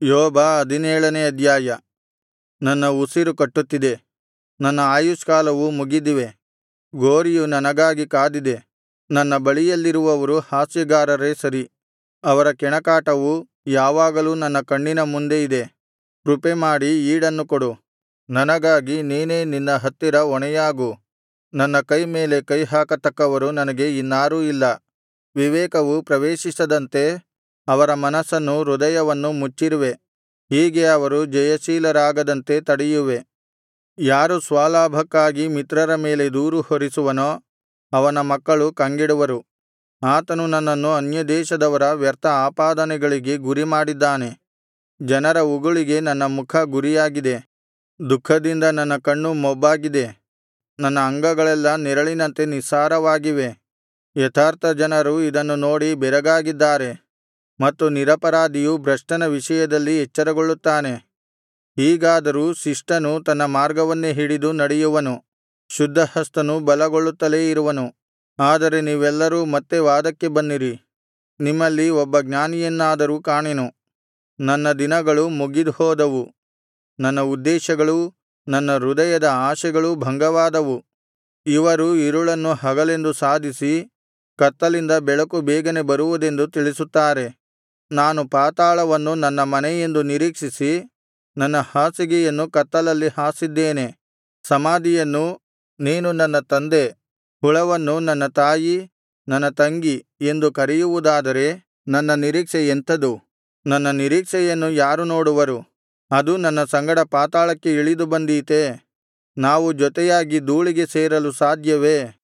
ಯೋಬ ಹದಿನೇಳನೇ ಅಧ್ಯಾಯ ನನ್ನ ಉಸಿರು ಕಟ್ಟುತ್ತಿದೆ ನನ್ನ ಆಯುಷ್ಕಾಲವು ಮುಗಿದಿವೆ ಗೋರಿಯು ನನಗಾಗಿ ಕಾದಿದೆ ನನ್ನ ಬಳಿಯಲ್ಲಿರುವವರು ಹಾಸ್ಯಗಾರರೇ ಸರಿ ಅವರ ಕೆಣಕಾಟವು ಯಾವಾಗಲೂ ನನ್ನ ಕಣ್ಣಿನ ಮುಂದೆ ಇದೆ ಕೃಪೆಮಾಡಿ ಈಡನ್ನು ಕೊಡು ನನಗಾಗಿ ನೀನೇ ನಿನ್ನ ಹತ್ತಿರ ಹೊಣೆಯಾಗು ನನ್ನ ಕೈ ಮೇಲೆ ಕೈಹಾಕತಕ್ಕವರು ನನಗೆ ಇನ್ನಾರೂ ಇಲ್ಲ ವಿವೇಕವು ಪ್ರವೇಶಿಸದಂತೆ ಅವರ ಮನಸ್ಸನ್ನೂ ಹೃದಯವನ್ನೂ ಮುಚ್ಚಿರುವೆ ಹೀಗೆ ಅವರು ಜಯಶೀಲರಾಗದಂತೆ ತಡೆಯುವೆ ಯಾರು ಸ್ವಲಾಭಕ್ಕಾಗಿ ಮಿತ್ರರ ಮೇಲೆ ದೂರು ಹೊರಿಸುವನೋ ಅವನ ಮಕ್ಕಳು ಕಂಗೆಡುವರು ಆತನು ನನ್ನನ್ನು ಅನ್ಯದೇಶದವರ ವ್ಯರ್ಥ ಆಪಾದನೆಗಳಿಗೆ ಗುರಿಮಾಡಿದ್ದಾನೆ ಜನರ ಉಗುಳಿಗೆ ನನ್ನ ಮುಖ ಗುರಿಯಾಗಿದೆ ದುಃಖದಿಂದ ನನ್ನ ಕಣ್ಣು ಮೊಬ್ಬಾಗಿದೆ ನನ್ನ ಅಂಗಗಳೆಲ್ಲಾ ನೆರಳಿನಂತೆ ನಿಸ್ಸಾರವಾಗಿವೆ ಯಥಾರ್ಥ ಜನರು ಇದನ್ನು ನೋಡಿ ಬೆರಗಾಗಿದ್ದಾರೆ ಮತ್ತು ನಿರಪರಾಧಿಯು ಭ್ರಷ್ಟನ ವಿಷಯದಲ್ಲಿ ಎಚ್ಚರಗೊಳ್ಳುತ್ತಾನೆ ಹೀಗಾದರೂ ಶಿಷ್ಟನು ತನ್ನ ಮಾರ್ಗವನ್ನೇ ಹಿಡಿದು ನಡೆಯುವನು ಶುದ್ಧಹಸ್ತನು ಬಲಗೊಳ್ಳುತ್ತಲೇ ಇರುವನು ಆದರೆ ನೀವೆಲ್ಲರೂ ಮತ್ತೆ ವಾದಕ್ಕೆ ಬನ್ನಿರಿ ನಿಮ್ಮಲ್ಲಿ ಒಬ್ಬ ಜ್ಞಾನಿಯನ್ನಾದರೂ ಕಾಣೆನು ನನ್ನ ದಿನಗಳು ಮುಗಿದುಹೋದವು ನನ್ನ ಉದ್ದೇಶಗಳೂ ನನ್ನ ಹೃದಯದ ಆಶೆಗಳೂ ಭಂಗವಾದವು ಇವರು ഇരുಳನ್ನು ಹಗಲೆಂದು ಸಾಧಿಸಿ ಕತ್ತಲಿಂದ ಬೆಳಕು ಬೇಗನೆ ಬರುವುದೆಂದು ತಿಳಿಸುತ್ತಾರೆ ನಾನು ಪಾತಾಳವನ್ನು ನನ್ನ ಮನೆಯೆಂದು ನಿರೀಕ್ಷಿಸಿ ನನ್ನ ಹಾಸಿಗೆಯನ್ನು ಕತ್ತಲಲ್ಲಿ ಹಾಸಿದ್ದೇನೆ ಸಮಾಧಿಯನ್ನು ನೀನು ನನ್ನ ತಂದೆ ಹುಳವನ್ನು ನನ್ನ ತಾಯಿ ನನ್ನ ತಂಗಿ ಎಂದು ಕರೆಯುವುದಾದರೆ ನನ್ನ ನಿರೀಕ್ಷೆ ಎಂಥದು ನನ್ನ ನಿರೀಕ್ಷೆಯನ್ನು ಯಾರು ನೋಡುವರು ಅದು ನನ್ನ ಸಂಗಡ ಪಾತಾಳಕ್ಕೆ ಇಳಿದು ಬಂದೀತೇ ನಾವು ಜೊತೆಯಾಗಿ ಧೂಳಿಗೆ ಸೇರಲು ಸಾಧ್ಯವೇ